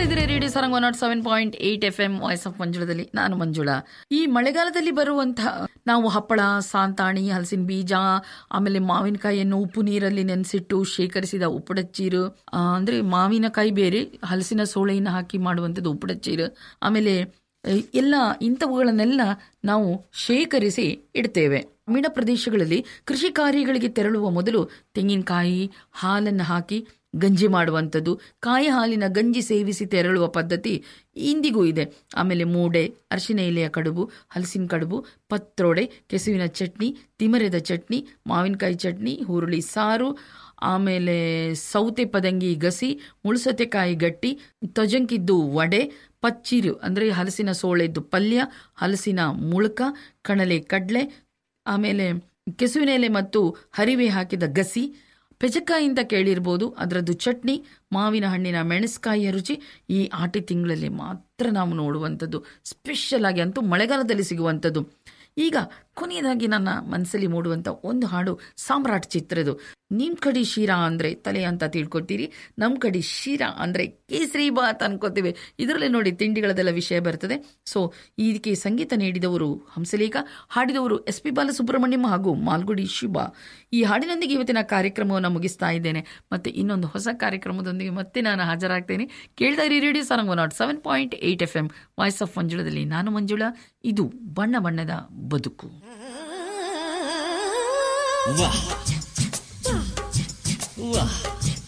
ಇದ್ರೆ radio Sarang one nought seven point eight F M voice of ಮಂಜುಳದಲ್ಲಿ ನಾನು ಮಂಜುಳಾ ಈ ಮಳೆಗಾಲದಲ್ಲಿ ಬರುವಂತಹ ನಾವು ಹಪ್ಪಳ ಸಾಂತಾಣಿ ಹಲಸಿನ ಬೀಜ ಆಮೇಲೆ ಮಾವಿನಕಾಯಿಯನ್ನು ಉಪ್ಪು ನೀರಲ್ಲಿ ನೆನೆಸಿಟ್ಟು ಶೇಖರಿಸಿದ ಉಪ್ಪುಡಚ್ಚೀರು ಆ, ಅಂದ್ರೆ ಮಾವಿನಕಾಯಿ ಬೇರೆ ಹಲಸಿನ ಸೋಳೆಯನ್ನು ಹಾಕಿ ಮಾಡುವಂಥದ್ದು ಉಪ್ಪುಡಚ್ಚೀರು ಆಮೇಲೆ ಆ, ಎಲ್ಲ ಇಂಥವುಗಳನ್ನೆಲ್ಲ ನಾವು ಶೇಖರಿಸಿ ಇಡ್ತೇವೆ ಗ್ರಾಮೀಣ ಪ್ರದೇಶಗಳಲ್ಲಿ ಕೃಷಿ ಕಾರ್ಯಗಳಿಗೆ ತೆರಳುವ ಮೊದಲು ತೆಂಗಿನಕಾಯಿ ಹಾಲನ್ನು ಹಾಕಿ ಗಂಜಿ ಮಾಡುವಂಥದ್ದು ಕಾಯಿ ಹಾಲಿನ ಗಂಜಿ ಸೇವಿಸಿ ತೆರಳುವ ಪದ್ಧತಿ ಇಂದಿಗೂ ಇದೆ ಆಮೇಲೆ ಮೂಡೆ ಅರಿಶಿನ ಎಲೆಯ ಕಡುಬು ಹಲಸಿನ ಕಡುಬು ಪತ್ರೊಡೆ ಕೆಸುವಿನ ಚಟ್ನಿ ತಿಮರೆದ ಚಟ್ನಿ ಮಾವಿನಕಾಯಿ ಚಟ್ನಿ ಹುರುಳಿ ಸಾರು ಆಮೇಲೆ ಸೌತೆ ಪದಂಗಿ ಗಸಿ ಮುಳ್ಸೌತೆಕಾಯಿ ಗಟ್ಟಿ ತೊಜಂಕಿದ್ದು ವಡೆ ಪಚ್ಚಿರು ಅಂದರೆ ಹಲಸಿನ ಸೋಳೆದ್ದು ಪಲ್ಯ ಹಲಸಿನ ಮುಳುಕ ಕಣಲೆ ಕಡ್ಲೆ ಆಮೇಲೆ ಕೆಸುವಿನ ಎಲೆ ಮತ್ತು ಹರಿವೆ ಹಾಕಿದ ಗಸಿ ಪೆಜಕಾಯಿ ಅಂತ ಕೇಳಿರ್ಬೋದು ಅದರದ್ದು ಚಟ್ನಿ ಮಾವಿನ ಹಣ್ಣಿನ ಮೆಣಸ್ಕಾಯಿಯ ರುಚಿ ಈ ಆಟಿ ತಿಂಗಳಲ್ಲಿ ಮಾತ್ರ ನಾವು ನೋಡುವಂಥದ್ದು ಸ್ಪೆಷಲ್ ಆಗಿ ಅಂತೂ ಮಳೆಗಾಲದಲ್ಲಿ ಸಿಗುವಂಥದ್ದು ಈಗ ಕೊನೆಯದಾಗಿ ನನ್ನ ಮನಸ್ಸಲ್ಲಿ ಮೂಡುವಂಥ ಒಂದು ಹಾಡು ಸಾಮ್ರಾಟ್ ಚಿತ್ರದು ನಿಮ್ ಕಡೆ ಶಿರಾ ಅಂದ್ರೆ ತಲೆ ಅಂತ ತಿಳ್ಕೊತೀರಿ ನಮ್ ಕಡೆ ಶಿರಾ ಅಂದ್ರೆ ಕೇಸರಿ ಬಾತ್ ಅನ್ಕೋತೀವಿ ಇದರಲ್ಲಿ ನೋಡಿ ತಿಂಡಿಗಳದೆಲ್ಲ ವಿಷಯ ಬರ್ತದೆ ಸೊ ಇದಕ್ಕೆ ಸಂಗೀತ ನೀಡಿದವರು ಹಂಸಲೇಖ ಹಾಡಿದವರು ಎಸ್ ಪಿ ಬಾಲಸುಬ್ರಹ್ಮಣ್ಯಂ ಹಾಗೂ ಮಾಲ್ಗುಡಿ ಶಿಬಾ ಈ ಹಾಡಿನೊಂದಿಗೆ ಇವತ್ತಿನ ಕಾರ್ಯಕ್ರಮವನ್ನು ಮುಗಿಸ್ತಾ ಇದ್ದೇನೆ ಮತ್ತೆ ಇನ್ನೊಂದು ಹೊಸ ಕಾರ್ಯಕ್ರಮದೊಂದಿಗೆ ಮತ್ತೆ ನಾನು ಹಾಜರಾಗ್ತೇನೆ ಕೇಳ್ತಾ ಇರಿ radio Sarang nought seven point eight F M voice of ಮಂಜುಳದಲ್ಲಿ ನಾನು ಮಂಜುಳಾ ಇದು ಬಣ್ಣ ಬಣ್ಣದ ಬದುಕು ವಾಹ್ ವಾಹ್